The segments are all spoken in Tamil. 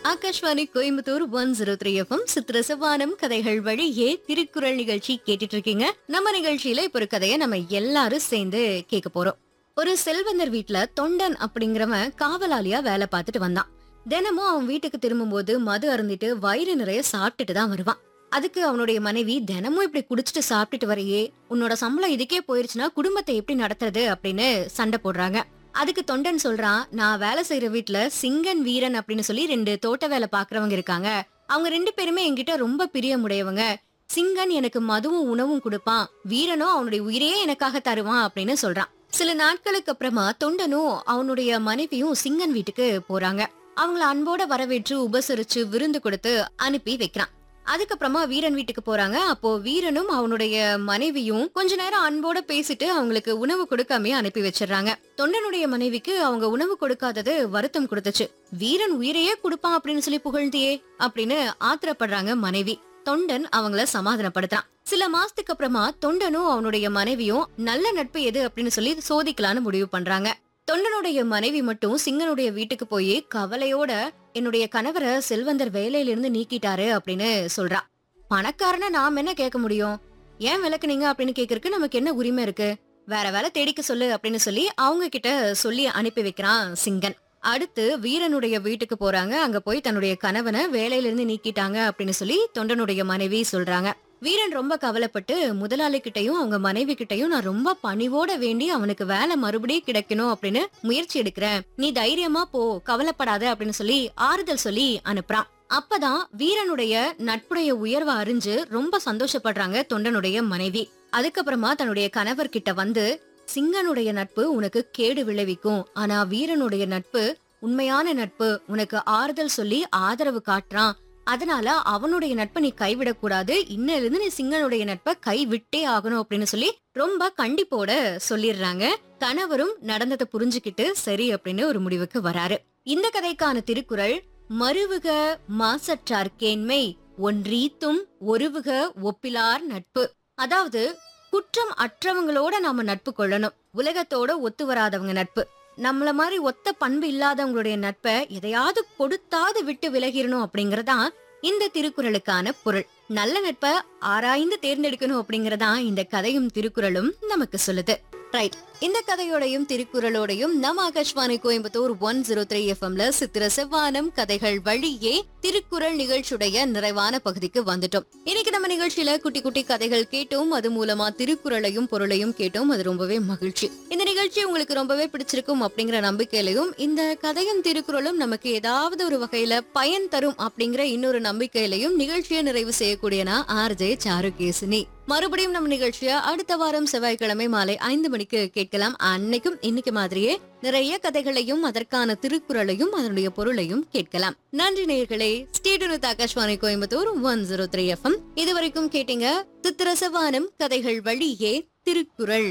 Akashvani Coimbatore one zero three FM சித்திரசவானம் கதைகள் வழியே திருக்குறள் நிகழ்ச்சி கேட்டுட்டு இருக்கீங்க நம்ம நிகழ்ச்சியில இப்ப ஒரு கதையை நம்ம எல்லாரும் சேர்ந்து கேட்க போறோம் ஒரு செல்வந்தர் வீட்ல தொண்டன் அப்படிங்கிறவன் காவலாளியா வேலை பார்த்துட்டு வந்தான் தினமும் அவன் வீட்டுக்கு திரும்பும்போது மது அருந்திட்டு வயிறு நிறைய சாப்பிட்டுட்டு தான் வருவான் அதுக்கு அவனுடைய மனைவி தினமும் இப்படி குடிச்சிட்டு சாப்பிட்டுட்டு வரையே உன்னோட சம்பளம் இதுக்கே போயிருச்சுன்னா குடும்பத்தை எப்படி நடத்துறது அப்படின்னு சண்டை போடுறாங்க அதுக்கு தொண்டன் சொல்றான் நான் வேலை செய்யற வீட்ல சிங்கன் வீரன் அப்படின்னு சொல்லி ரெண்டு தோட்ட வேலை பாக்குறவங்க இருக்காங்க அவங்க ரெண்டு பேருமே என்கிட்ட ரொம்ப பிரியமுடையவங்க சிங்கன் எனக்கு மதுவும் உணவும் கொடுப்பான் வீரனும் அவனுடைய உயிரையே எனக்காக தருவான் அப்படின்னு சொல்றான் சில நாட்களுக்கு அப்புறமா தொண்டனும் அவனுடைய மனைவியும் சிங்கன் வீட்டுக்கு போறாங்க அவங்கள அன்போட வரவேற்று உபசரிச்சு விருந்து கொடுத்து அனுப்பி வைக்கிறான் அதுக்கப்புறமா வீரன் வீட்டுக்கு போறாங்க அப்போ வீரனும் அவனுடைய மனைவியும் கொஞ்ச நேரம் அன்போட பேசிட்டு அவங்களுக்கு உணவு கொடுக்காமயே அனுப்பி வச்சிடுறாங்க தொண்டனுடைய மனைவிக்கு அவங்க உணவு கொடுக்காதது வருத்தம் கொடுத்துச்சு வீரன் உயிரையே கொடுப்பான் அப்படின்னு சொல்லி புகழ்ந்தியே அப்படின்னு ஆத்திரப்படுறாங்க மனைவி தொண்டன் அவங்கள சமாதானப்படுத்துறான் சில மாசத்துக்கு அப்புறமா தொண்டனும் அவனுடைய மனைவியும் நல்ல நட்பு எது அப்படின்னு சொல்லி சோதிக்கலான்னு முடிவு பண்றாங்க தொண்டனுடைய மனைவி மட்டும் சிங்கனுடைய வீட்டுக்கு போய் கவலையோட என்னுடைய கணவரை செல்வந்தர் வேலையிலிருந்து நீக்கிட்டாரு அப்படின்னு சொல்றா பணக்காரனை நாம் என்ன கேட்க முடியும் ஏன் விளக்குனீங்க அப்படின்னு கேக்குறதுக்கு நமக்கு என்ன உரிமை இருக்கு வேற வேலை தேடிக்க சொல்லு அப்படின்னு சொல்லி அவங்க கிட்ட சொல்லி அனுப்பி வைக்கிறான் சிங்கன் அடுத்து வீரனுடைய வீட்டுக்கு போறாங்க அங்க போய் தன்னுடைய கணவனை வேலையில இருந்து நீக்கிட்டாங்க அப்படின்னு சொல்லி தொண்டனுடைய மனைவி சொல்றாங்க வீரன் ரொம்ப கவலைப்பட்டு முதலாளி கிட்டயும் அவங்க மனைவி கிட்டயும் நான் ரொம்ப பணிவோட வேண்டி அவனுக்கு வேலை மறுபடியும் கிடைக்கணும் அப்படின்னு முயற்சி எடுக்கிறேன் நீ தைரியமா போ கவலைப்படாத அப்படின்னு சொல்லி ஆறுதல் சொல்லி அனுப்புறான் அப்பதான் வீரனுடைய நட்புடைய உயர்வை அறிஞ்சு ரொம்ப சந்தோஷப்படுறாங்க தொண்டனுடைய மனைவி அதுக்கப்புறமா தன்னுடைய கணவர் கிட்ட வந்து சிங்கனுடைய நட்பு உனக்கு கேடு விளைவிக்கும் ஆனா வீரனுடைய நட்பு உண்மையான நட்பு உனக்கு ஆறுதல் சொல்லி ஆதரவு காட்டுறான் அதனால அவனுடைய நட்பை நீ கைவிடக் கூடாது இன்னில இருந்து நீ சிங்கனுடைய நட்பை கைவிட்டே ஆகணும் அப்படின்னு சொல்லி ரொம்ப கண்டிப்போட சொல்லிடுறாங்க கணவரும் நடந்ததை புரிஞ்சுக்கிட்டு சரி அப்படின்னு ஒரு முடிவுக்கு வராரு இந்த கதைக்கான திருக்குறள் மருவுக மாசற்றார் கேண்மை ஒன்றீத்தும் ஒருவுக ஒப்பிலார் நட்பு அதாவது குற்றம் அற்றவங்களோட நாம நட்பு கொள்ளணும் உலகத்தோட ஒத்து வராதவங்க நட்பு நம்மள மாதிரி ஒத்த பண்பு இல்லாதவங்களுடைய நட்பை எதையாவது கொடுத்தாது விட்டு விலகிரணும் அப்படிங்கறதான் இந்த திருக்குறளுக்கான பொருள் நல்ல நட்பை ஆராய்ந்து தேர்ந்தெடுக்கணும் அப்படிங்கறதான் இந்த கதையும் திருக்குறளும் நமக்கு சொல்லுது ரைட் இந்த கதையோடையும் திருக்குறளோடையும் நம்ம Akashvani Coimbatore one zero three எஃப்எம்ல சித்திர செவ்வானம் கதைகள் வழியே திருக்குறள் நிகழ்ச்சியுடைய நிறைவான பகுதிக்கு வந்துட்டோம் இன்னைக்கு நம்ம நிகழ்ச்சியில குட்டி குட்டி கதைகள் கேட்டோம் அது மூலமா திருக்குறளையும் பொருளையும் கேட்டோம் அது ரொம்பவே மகிழ்ச்சி இந்த நிகழ்ச்சி உங்களுக்கு ரொம்பவே பிடிச்சிருக்கும் அப்படிங்கிற நம்பிக்கையிலையும் இந்த கதையும் திருக்குறளும் நமக்கு ஏதாவது ஒரு வகையில பயன் தரும் அப்படிங்கிற இன்னொரு நம்பிக்கையிலையும் நிகழ்ச்சியை நிறைவு செய்யக்கூடியனா ஆர்ஜே சாருகேசினி மறுபடியும் நம்ம நிகழ்ச்சியை அடுத்த வாரம் செவ்வாய்க்கிழமை மாலை ஐந்து மணிக்கு கேட்கலாம் அன்னைக்கும் இன்னைக்கு மாதிரியே நிறைய கதைகளையும் அதற்கான திருக்குறளையும் அதனுடைய பொருளையும் கேட்கலாம் நன்றி நேயர்களே state Akashvani Coimbatore one zero three FM இதுவரைக்கும் கேட்டீங்க சித்திரசவானம் கதைகள் வழியே திருக்குறள்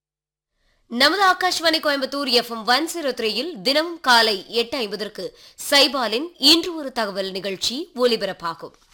நமது Akashvani Coimbatore FM one zero த்ரீயில் தினமும் காலை எட்டு ஐம்பதற்கு சைபாலின் இன்று ஒரு தகவல் நிகழ்ச்சி ஒலிபரப்பாகும்